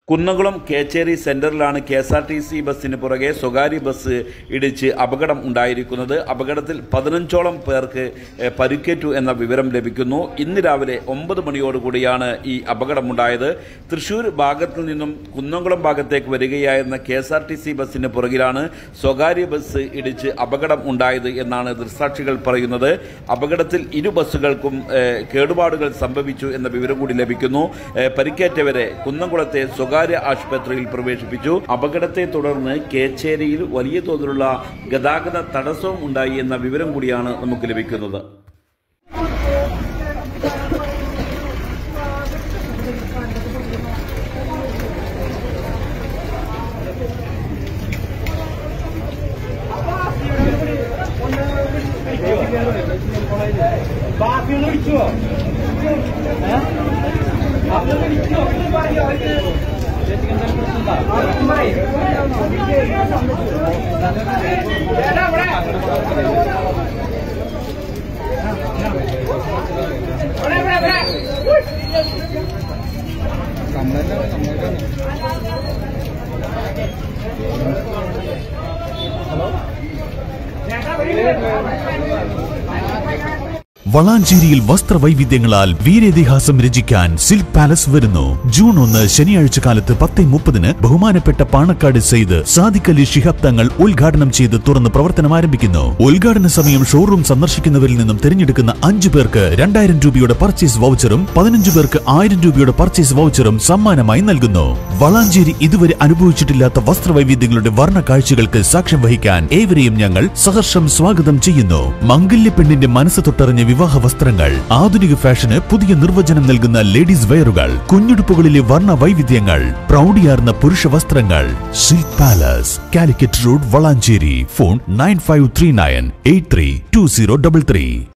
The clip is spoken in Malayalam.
കുന്നംകുളം കേച്ചേരി സെന്ററിലാണ് K S R T C ബസ്സിന് പുറകെ സ്വകാര്യ ബസ് ഇടിച്ച് അപകടം ഉണ്ടായിരിക്കുന്നത് അപകടത്തിൽ പതിനഞ്ചോളം പേർക്ക് ഏഹ്, പരിക്കേറ്റു എന്ന വിവരം ലഭിക്കുന്നു ഇന്ന് രാവിലെ ഒമ്പത് മണിയോടുകൂടിയാണ് ഈ അപകടമുണ്ടായത് തൃശൂർ ഭാഗത്തു നിന്നും കുന്നംകുളം ഭാഗത്തേക്ക് വരികയായിരുന്ന K S R T C ബസ്സിന് പുറകിലാണ് സ്വകാര്യ ബസ് ഇടിച്ച് അപകടം ഉണ്ടായത് എന്നാണ് ദൃക്സാക്ഷികൾ പറയുന്നത് അപകടത്തിൽ ഇരു ബസ്സുകൾക്കും ഏഹ്, കേടുപാടുകൾ സംഭവിച്ചു എന്ന വിവരം കൂടി ലഭിക്കുന്നു ഏഹ്, പരിക്കേറ്റവരെ കുന്നംകുളത്തെ സ്വകാര്യ ആശുപത്രിയിൽ പ്രവേശിപ്പിച്ചു അപകടത്തെ തുടർന്ന് കേച്ചേരിയിൽ വലിയ തോതിലുള്ള ഗതാഗത തടസ്സവും ഉണ്ടായി എന്ന വിവരം കൂടിയാണ് നമുക്ക് ലഭിക്കുന്നത് ബാക്കിയൊന്നും ഇടിച്ചോ വളാഞ്ചേരിയിൽ വസ്ത്രവൈവിധ്യങ്ങളാൽ വീരേതിഹാസം രചിക്കാൻ സിൽക്ക് പാലസ് വരുന്നു ജൂൺ ഒന്ന് ശനിയാഴ്ച കാലത്ത് പത്ത് മുപ്പതിന് ബഹുമാനപ്പെട്ട പാണക്കാട് സെയ്ത് സാദിഖ് അലി ശിഹാബ് തങ്ങൾ ഉദ്ഘാടനം ചെയ്ത് തുറന്ന് പ്രവർത്തനം ആരംഭിക്കുന്നു ഉദ്ഘാടന സമയം ഷോറൂം സന്ദർശിക്കുന്നവരിൽ നിന്നും തിരഞ്ഞെടുക്കുന്ന അഞ്ചു പേർക്ക് രണ്ടായിരം രൂപയുടെ പർച്ചേസ് വൗച്ചറും പതിനഞ്ചു പേർക്ക് ആയിരം രൂപയുടെ പർച്ചേസ് വൗച്ചറും സമ്മാനമായി നൽകുന്നു വളാഞ്ചേരി ഇതുവരെ അനുഭവിച്ചിട്ടില്ലാത്ത വസ്ത്രവൈവിധ്യങ്ങളുടെ വർണ്ണ കാഴ്ചകൾക്ക് സാക്ഷ്യം വഹിക്കാൻ ഏവരെയും ഞങ്ങൾ സഹർഷം സ്വാഗതം ചെയ്യുന്നു മംഗല്യ പെണ്ണിന്റെ മനസ്സ് തൊട്ടറിഞ്ഞ വിവാഹ വസ്ത്രങ്ങൾ ആധുനിക ഫാഷന് പുതിയ നിർവചനം നൽകുന്ന ലേഡീസ് വെയറുകൾ കുഞ്ഞുടുപ്പുകളിലെ വർണ്ണ വൈവിധ്യങ്ങൾ പ്രൗഢിയാർന്ന പുരുഷ വസ്ത്രങ്ങൾ silk palace Calicut road Valanchery phone nine five three nine eight three two zero double three